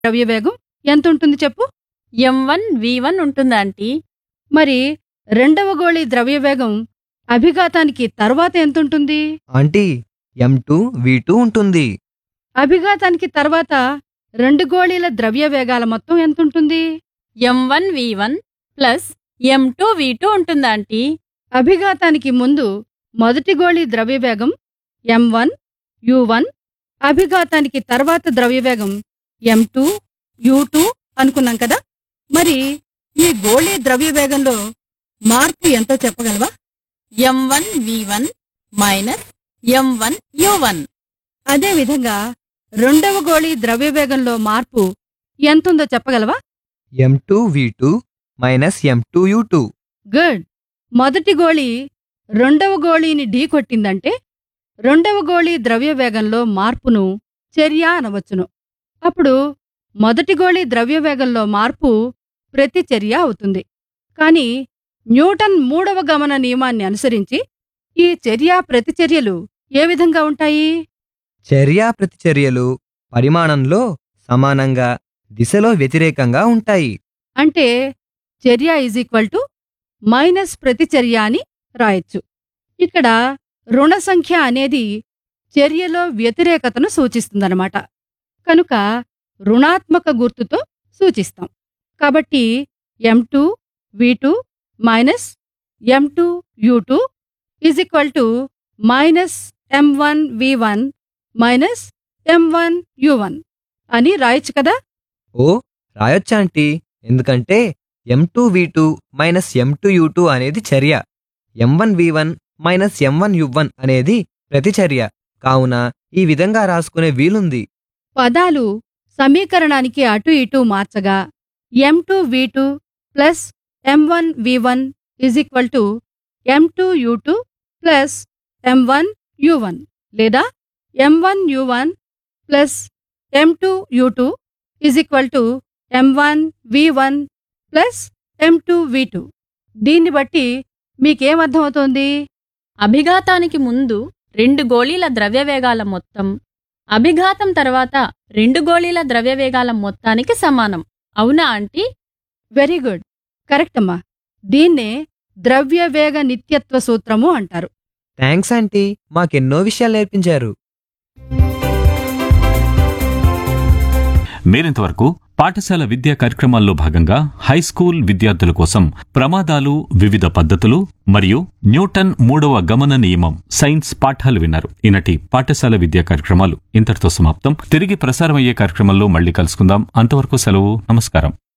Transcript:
ద్రవ్యవేగం ఎంత ఉంటుంది చెప్పు ఎం వన్ వి వన్ ఉంటుంది ఆంటీ మరి రెండవ గోళీ ద్రవ్యవేగం అభిఘాతానికి తర్వాత ఎంతుంటుంది aunty M two V two ఉంటుంది అభిఘాతానికి తర్వాత రెండు గోళీల ద్రవ్యవేగాల మొత్తం ఎంతుంటుంది M one V one plus M two V two ఉంటుంది ఆంటీ అభిఘాతానికి ముందు మొదటి గోళీ ద్రవ్యవేగం ఎం వన్ యు వన్ అభిఘాతానికి తర్వాత ద్రవ్యవేగం ఎం టూ యు టూ అనుకున్నాం కదా మరి ఈ గోళీ ద్రవ్యవేగంలో మార్పు ఎంతో చెప్పగలవా M one V one minus M one U one అదేవిధంగా రెండవ గోళీ ద్రవ్యవేగంలో మార్పు ఎంతుందో చెప్పగలవా M two V two minus M two U two good మొదటి గోళీ రెండవ గోళీని ఢీకొట్టిందంటే రెండవ గోళీ ద్రవ్యవేగంలో మార్పును చర్య అనవచ్చును అప్పుడు మొదటి గోళీ ద్రవ్యవేగంలో మార్పు ప్రతిచర్య అవుతుంది కాని న్యూటన్ మూడవ గమన నియమాన్ని అనుసరించి ఈ చర్య ప్రతిచర్యలు ఏ విధంగా ఉంటాయి చర్య ప్రతిచర్యలు పరిమాణంలో సమానంగా దిశలో వ్యతిరేకంగా ఉంటాయి అంటే చర్య ఈజ్ ఈక్వల్ టు మైనస్ ప్రతిచర్య అని రాయొచ్చు ఇక్కడ రుణ సంఖ్య అనేది చర్యలో వ్యతిరేకతను సూచిస్తుందన్నమాట కనుక రుణాత్మక గుర్తుతో సూచిస్తాం కాబట్టి M two V two minus M two U two is equal to minus M one V one minus M one U one అని రాయొచ్చు కదా ఓ రాయొచ్చా ఆంటీ ఎందుకంటే M two V two minus M two U two అనేది చర్య M one V one minus M one U one అనేది ప్రతిచర్య కావున ఈ విధంగా రాసుకునే వీలుంది పదాలు సమీకరణానికి అటు ఇటు మార్చగా M two V two plus M one V one is equal to M two U two plus M one U one లేదా M one U one plus M two U two is equal to M one V one plus M two V two దీన్ని బట్టి మీకేమర్థమవుతోంది అభిఘాతానికి ముందు రెండు గోళీల ద్రవ్యవేగాల మొత్తం అభిఘాతం తర్వాత రెండు గోళీల ద్రవ్యవేగాల మొత్తానికి సమానం అవునా ఆంటీ వెరీ గుడ్ కరెక్ట్ అమ్మా దీన్నే ద్రవ్యవేగ నిత్యత్వ సూత్రము అంటారు థ్యాంక్స్ ఆంటీ మాకెన్నో విషయాలు నేర్పించారు మీరింతవరకు పాఠశాల విద్యా కార్యక్రమాల్లో భాగంగా హై స్కూల్ విద్యార్థుల కోసం ప్రమాదాలు వివిధ పద్ధతులు మరియు న్యూటన్ మూడవ గమన నియమం సైన్స్ పాఠాలు విన్నారు ఈనటి పాఠశాల విద్యా కార్యక్రమాలు ఇంతటితో సమాప్తం తిరిగి ప్రసారం అయ్యే కార్యక్రమంలో మళ్ళీ కలుసుకుందాం అంతవరకు సెలవు నమస్కారం